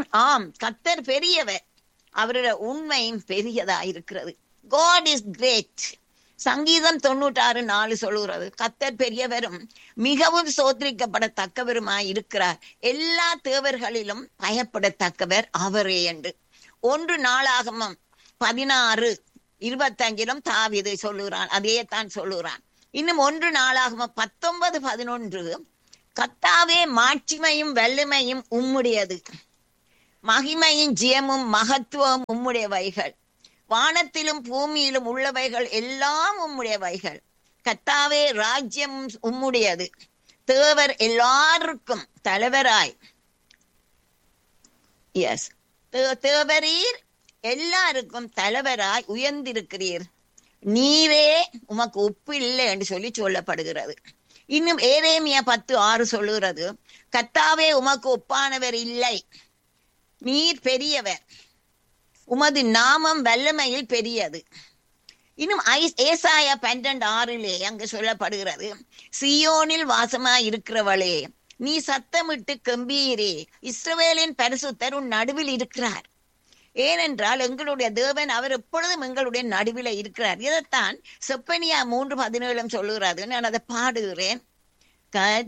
ஆம் கத்தர் பெரியவர் அவருடைய உண்மையும் பெரியதா இருக்கிறது காட் இஸ் கிரேட் சங்கீதம் தொண்ணூற்றாறு நாலு சொல்லுகிறது கத்தர் பெரியவரும் மிகவும் சோதரிக்கப்படத்தக்கவருமாய் இருக்கிறார் எல்லா தேவர்களிலும் பயப்படத்தக்கவர் அவரே என்று ஒன்று நாளாகமம் பதினாறு இருபத்தஞ்சிலும் தாவிதை சொல்லுகிறான் அதே தான் சொல்லுகிறான் இன்னும் ஒன்று நாளாகமம் பத்தொன்பது பதினொன்று கத்தாவே மாட்சிமையும் வல்லமையும் உம்முடையது மகிமையும் ஜெயமும் மகத்துவம் உம்முடையவைகள் வானத்திலும் பூமியிலும் உள்ளவைகள் எல்லாம் உம்முடையவைகள் கத்தாவே ராஜ்யம் உம்முடையது தேவர் எல்லாருக்கும் தலைவராய் எஸ் தேவரீர் எல்லாருக்கும் தலைவராய் உயர்ந்திருக்கிறீர் நீரே உமக்கு ஒப்பு இல்லை என்று சொல்லி சொல்லப்படுகிறது இன்னும் ஏரேமியா பத்து ஆறு சொல்லுகிறது கத்தாவே உமக்கு ஒப்பானவர் இல்லை நீர் பெரியவர் உமது நாமம் வல்லமையில் பெரியது இன்னும் ஏசாயா பன்னெண்டு ஆறிலே அங்கு சொல்லப்படுகிறது சியோனில் வாசமாய் இருக்கிறவளே நீ சத்தமிட்டு கம்பீரே இஸ்ரவேலின் பரிசுத்தர் உன் நடுவில் இருக்கிறார் ஏனென்றால் எங்களுடைய தேவன் அவர் எப்பொழுதும் எங்களுடைய நடுவில் இருக்கிறார் இதைத்தான் செப்பனியா மூன்று பதினேழும் சொல்லுகிறது நான் அதை பாடுகிறேன் கத்